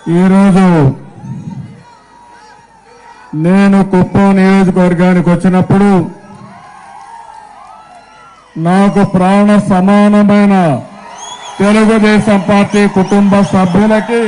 ఈరోజు నేను కుప్పం నియోజకవర్గానికి వచ్చినప్పుడు నాకు ప్రాణ సమానమైన తెలుగుదేశం పార్టీ కుటుంబ సభ్యులకి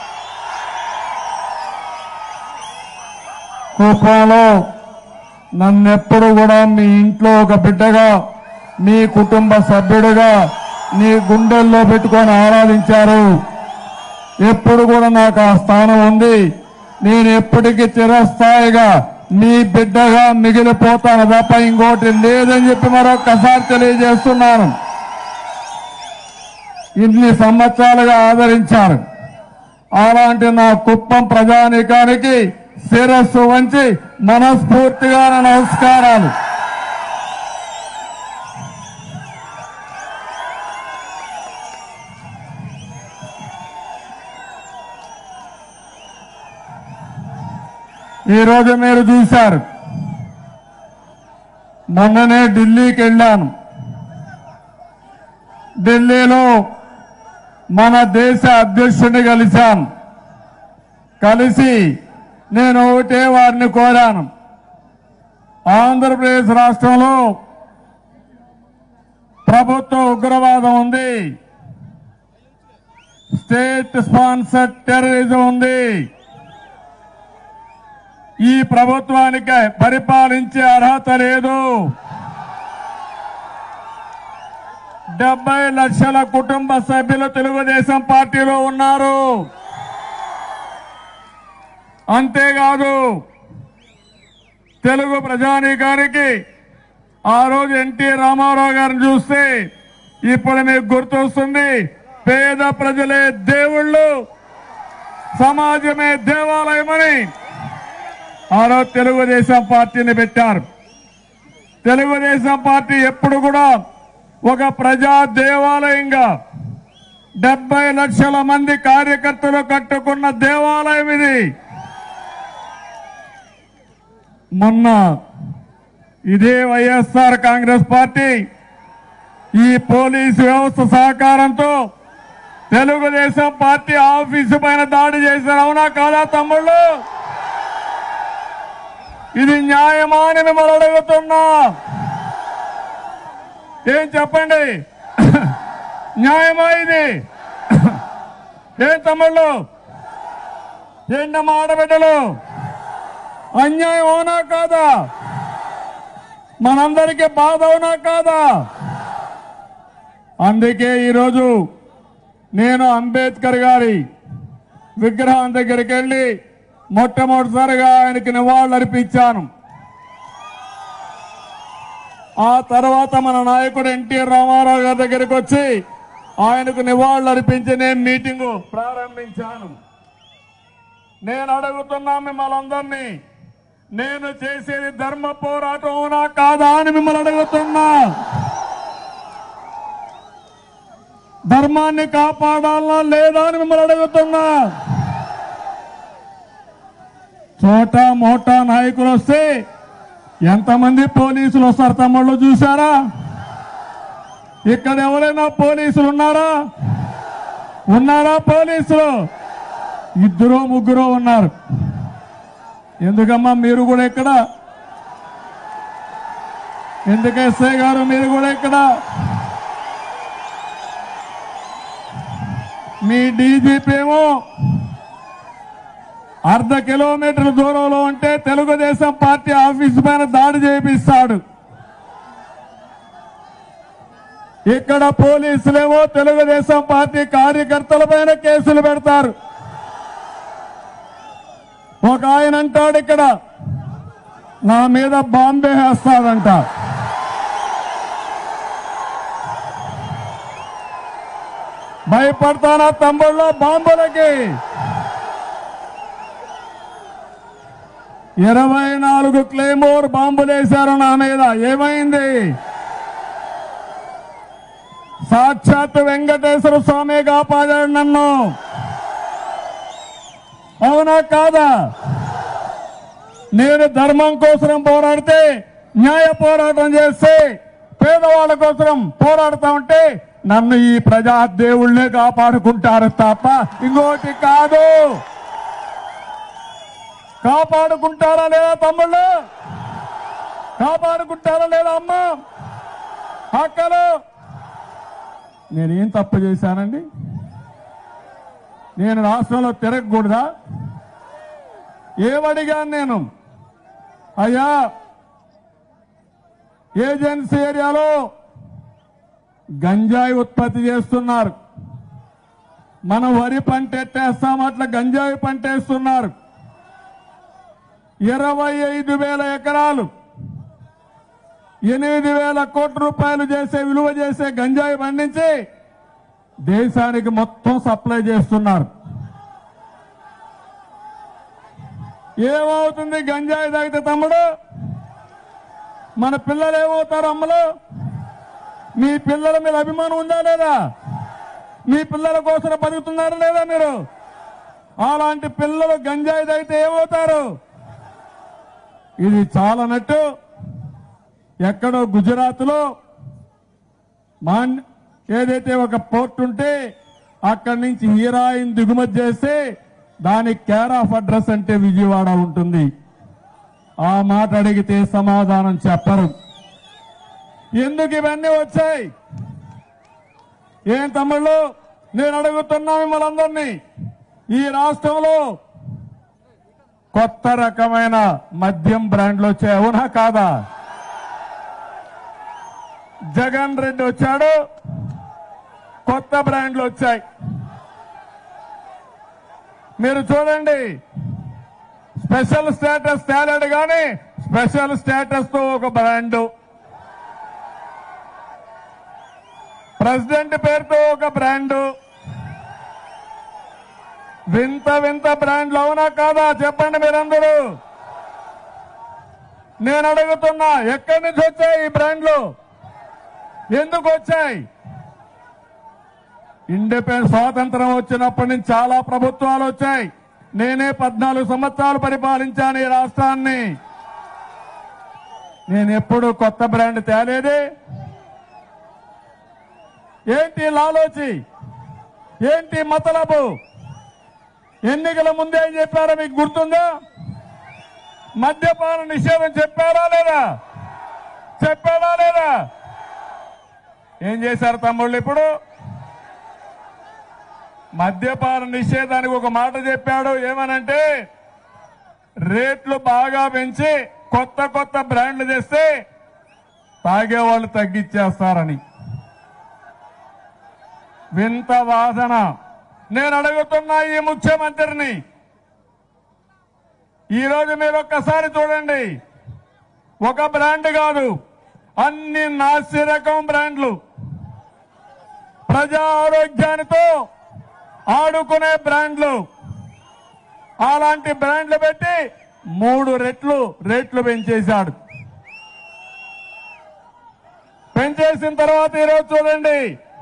కుప్పంలో నన్నెప్పుడు కూడా మీ ఇంట్లో ఒక బిడ్డగా మీ కుటుంబ సభ్యుడిగా నీ గుండెల్లో పెట్టుకొని ఆరాధించారు ఎప్పుడు కూడా నాకు ఆ స్థానం ఉంది నేను ఎప్పటికీ చిరస్థాయిగా మీ బిడ్డగా మిగిలిపోతాను తప్ప ఇంకోటి లేదని చెప్పి మరొక్కసారి తెలియజేస్తున్నాను ఇన్ని సంవత్సరాలుగా ఆదరించారు అలాంటి నా కుప్పం ప్రజానీకానికి శిరస్సు వంచి మనస్ఫూర్తిగా నా నమస్కారాలు ఈరోజు మీరు చూశారు మొన్ననే ఢిల్లీకి వెళ్ళాను ఢిల్లీలో మన దేశ అధ్యక్షుడిని కలిశాను కలిసి నేను ఒకటే వారిని కోరాను ఆంధ్రప్రదేశ్ రాష్ట్రంలో ప్రభుత్వ ఉగ్రవాదం ఉంది స్టేట్ స్పాన్సర్ టెర్రరిజం ఉంది ఈ ప్రభుత్వానికి పరిపాలించే అర్హత లేదు డెబ్బై లక్షల కుటుంబ సభ్యులు తెలుగుదేశం పార్టీలో ఉన్నారు అంతేకాదు తెలుగు ప్రజానీకానికి ఆ రోజు ఎన్టీ రామారావు గారిని చూస్తే ఇప్పుడు మీకు గుర్తొస్తుంది పేద ప్రజలే దేవుళ్ళు సమాజమే దేవాలయమని ఆ రోజు తెలుగుదేశం పార్టీని పెట్టారు తెలుగుదేశం పార్టీ ఎప్పుడు కూడా ఒక ప్రజా దేవాలయంగా డెబ్బై లక్షల మంది కార్యకర్తలు కట్టుకున్న దేవాలయం ఇది మొన్న ఇదే వైఎస్ఆర్ కాంగ్రెస్ పార్టీ ఈ పోలీసు వ్యవస్థ సహకారంతో తెలుగుదేశం పార్టీ ఆఫీసు పైన దాడి చేశారు అవునా కాదా తమ్ముళ్ళు ఇది న్యాయమా అని మిమ్మల్ని అడుగుతున్నా ఏం చెప్పండి న్యాయమా ఇది ఏం తమ్ముళ్ళు ఏంటమ్మా ఆడబిడ్డలు అన్యాయం అవునా కాదా మనందరికీ బాధ అవునా కాదా అందుకే ఈరోజు నేను అంబేద్కర్ గారి విగ్రహం దగ్గరికి వెళ్ళి మొట్టమొదటిసారిగా ఆయనకి నివాళులు అర్పించాను ఆ తర్వాత మన నాయకుడు ఎన్టీఆర్ రామారావు గారి దగ్గరికి వచ్చి ఆయనకు నివాళులు అర్పించి నేను మీటింగు ప్రారంభించాను నేను అడుగుతున్నా మిమ్మల్ని అందరినీ నేను చేసేది ధర్మ పోరాటం అవునా కాదా అని మిమ్మల్ని అడుగుతున్నా ధర్మాన్ని కాపాడాలా లేదా అని మిమ్మల్ని అడుగుతున్నా చోట మోటా నాయకులు వస్తే ఎంతమంది పోలీసులు వస్తారు తమ్ముళ్ళు చూసారా ఇక్కడ ఎవరైనా పోలీసులు ఉన్నారా ఉన్నారా పోలీసులు ఇద్దరు ముగ్గురు ఉన్నారు ఎందుకమ్మా మీరు కూడా ఇక్కడ ఎందుకు ఎస్ఐ గారు మీరు కూడా ఇక్కడ మీ డీజీపీ ఏమో అర్ధ కిలోమీటర్ల దూరంలో ఉంటే తెలుగుదేశం పార్టీ ఆఫీస్ పైన దాడి చేపిస్తాడు ఇక్కడ పోలీసులేమో తెలుగుదేశం పార్టీ కార్యకర్తల పైన కేసులు పెడతారు ఒక ఆయన అంటాడు ఇక్కడ నా మీద బాంబే వేస్తాడంట భయపడతానా తమ్ముళ్ళ బాంబులకి ఇరవై నాలుగు క్లేమోర్ బాంబులేశారు నా మీద ఏమైంది సాక్షాత్ వెంకటేశ్వర స్వామి కాపాడాడు నన్ను అవునా కాదా నేను ధర్మం కోసం పోరాడితే న్యాయ పోరాటం చేస్తే పేదవాళ్ళ కోసం పోరాడుతా ఉంటే నన్ను ఈ ప్రజా దేవుళ్ళే కాపాడుకుంటారు తప్ప ఇంకోటి కాదు కాపాడుకుంటారా లేదా తమ్ముళ్ళు కాపాడుకుంటారా లేదా అమ్మ అక్కలు నేనేం తప్పు చేశానండి నేను రాష్ట్రంలో తిరగకూడదా ఏమడిగాను నేను అయ్యా ఏజెన్సీ ఏరియాలో గంజాయి ఉత్పత్తి చేస్తున్నారు మనం వరి పంట ఎట్టేస్తాం అట్లా గంజాయి పంట వేస్తున్నారు ఇరవై ఐదు వేల ఎకరాలు ఎనిమిది వేల కోట్ల రూపాయలు చేసే విలువ చేసే గంజాయి పండించి దేశానికి మొత్తం సప్లై చేస్తున్నారు ఏమవుతుంది గంజాయి తాగితే తమ్ముడు మన పిల్లలు ఏమవుతారు అమ్మలు మీ పిల్లల మీద అభిమానం ఉందా లేదా మీ పిల్లల కోసం బతుకుతున్నారా లేదా మీరు అలాంటి పిల్లలు గంజాయి తాగితే ఏమవుతారు ఇది చాలనట్టు ఎక్కడో గుజరాత్లో మాన్ ఏదైతే ఒక పోర్ట్ ఉంటే అక్కడి నుంచి హీరాయిన్ దిగుమతి చేస్తే దానికి కేర్ ఆఫ్ అడ్రస్ అంటే విజయవాడ ఉంటుంది ఆ మాట అడిగితే సమాధానం చెప్పరు ఎందుకు ఇవన్నీ వచ్చాయి ఏం తమ్ముళ్ళు నేను అడుగుతున్నా మిమ్మల్ని అందరినీ ఈ రాష్ట్రంలో కొత్త రకమైన మద్యం బ్రాండ్లు వచ్చాయి అవునా కాదా జగన్ రెడ్డి వచ్చాడు కొత్త బ్రాండ్లు వచ్చాయి మీరు చూడండి స్పెషల్ స్టేటస్ తేలాడు కానీ స్పెషల్ స్టేటస్ తో ఒక బ్రాండ్ ప్రెసిడెంట్ పేరుతో ఒక బ్రాండ్ వింత వింత బ్రాండ్లు అవునా కాదా చెప్పండి మీరందరూ నేను అడుగుతున్నా ఎక్కడి నుంచి వచ్చాయి ఈ బ్రాండ్లు ఎందుకు వచ్చాయి ఇండిపెండెంట్ స్వాతంత్రం వచ్చినప్పటి నుంచి చాలా ప్రభుత్వాలు వచ్చాయి నేనే పద్నాలుగు సంవత్సరాలు పరిపాలించాను ఈ రాష్ట్రాన్ని నేను ఎప్పుడు కొత్త బ్రాండ్ తేలేదే ఏంటి లాలోచి ఏంటి మతలబు ఎన్నికల ముందే ఏం చెప్పారో మీకు గుర్తుందా మద్యపాన నిషేధం చెప్పారా లేదా చెప్పారా లేదా ఏం చేశారు తమ్ముళ్ళు ఇప్పుడు మద్యపాన నిషేధానికి ఒక మాట చెప్పాడు ఏమనంటే రేట్లు బాగా పెంచి కొత్త కొత్త బ్రాండ్లు తెస్తే తాగేవాళ్ళు తగ్గించేస్తారని వింత వాదన నేను అడుగుతున్నా ఈ ముఖ్యమంత్రిని ఈరోజు మీరు ఒక్కసారి చూడండి ఒక బ్రాండ్ కాదు అన్ని నాసి రకం బ్రాండ్లు ప్రజా ఆరోగ్యానితో ఆడుకునే బ్రాండ్లు అలాంటి బ్రాండ్లు పెట్టి మూడు రెట్లు రేట్లు పెంచేశాడు పెంచేసిన తర్వాత ఈరోజు చూడండి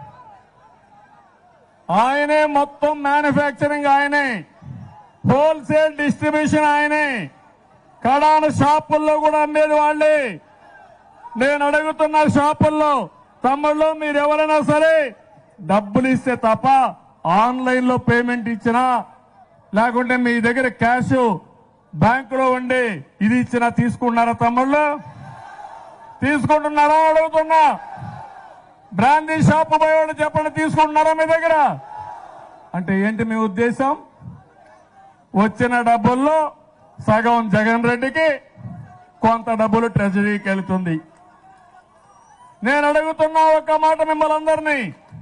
ఆయనే మొత్తం మ్యానుఫ్యాక్చరింగ్ ఆయనే హోల్సేల్ డిస్ట్రిబ్యూషన్ ఆయనే కడాన షాపుల్లో కూడా అమ్మేది వాళ్ళే నేను అడుగుతున్న షాపుల్లో తమ్ముళ్ళు మీరు ఎవరైనా సరే డబ్బులు ఇస్తే తప్ప ఆన్లైన్ లో పేమెంట్ ఇచ్చినా లేకుంటే మీ దగ్గర క్యాష్ బ్యాంకులో ఉండి ఇది ఇచ్చినా తీసుకుంటున్నారా తమ్ముళ్ళు తీసుకుంటున్నారా అడుగుతున్నా బ్రాందీ షాపు పోయేవాళ్ళు చెప్పండి తీసుకుంటున్నారా మీ దగ్గర అంటే ఏంటి మీ ఉద్దేశం వచ్చిన డబ్బుల్లో సగం జగన్ రెడ్డికి కొంత డబ్బులు ట్రెజరీకి వెళ్తుంది నేను అడుగుతున్నా ఒక్క మాట మిమ్మల్ని అందరినీ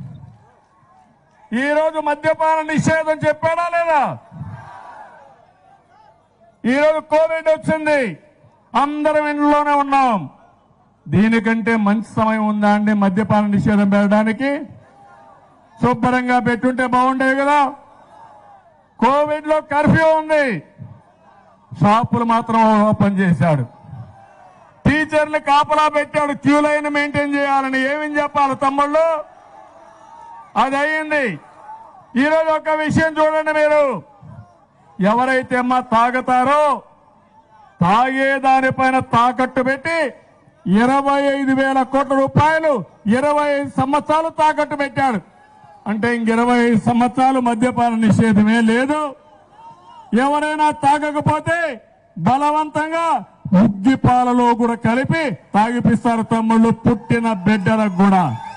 ఈ రోజు మద్యపాన నిషేధం చెప్పాడా లేదా ఈ రోజు కోవిడ్ వచ్చింది అందరం ఇంట్లోనే ఉన్నాం దీనికంటే మంచి సమయం ఉందా అండి మద్యపాన నిషేధం పెట్టడానికి శుభ్రంగా పెట్టుంటే బాగుండేది కదా కోవిడ్ లో కర్ఫ్యూ ఉంది షాపులు మాత్రం ఓపెన్ చేశాడు టీచర్లు కాపలా పెట్టాడు క్యూ లైన్ మెయింటైన్ చేయాలని ఏమని చెప్పాలి తమ్ముళ్ళు అది అయింది ఈరోజు ఒక విషయం చూడండి మీరు ఎవరైతే అమ్మా తాగుతారో తాగే దానిపైన తాకట్టు పెట్టి ఇరవై ఐదు వేల కోట్ల రూపాయలు ఇరవై ఐదు సంవత్సరాలు తాకట్టు పెట్టాడు అంటే ఇంక ఇరవై ఐదు సంవత్సరాలు మద్యపాన నిషేధమే లేదు ఎవరైనా తాగకపోతే బలవంతంగా ఉగ్గి పాలలో కూడా కలిపి తాగిపిస్తారు తమ్ముళ్ళు పుట్టిన బిడ్డలకు కూడా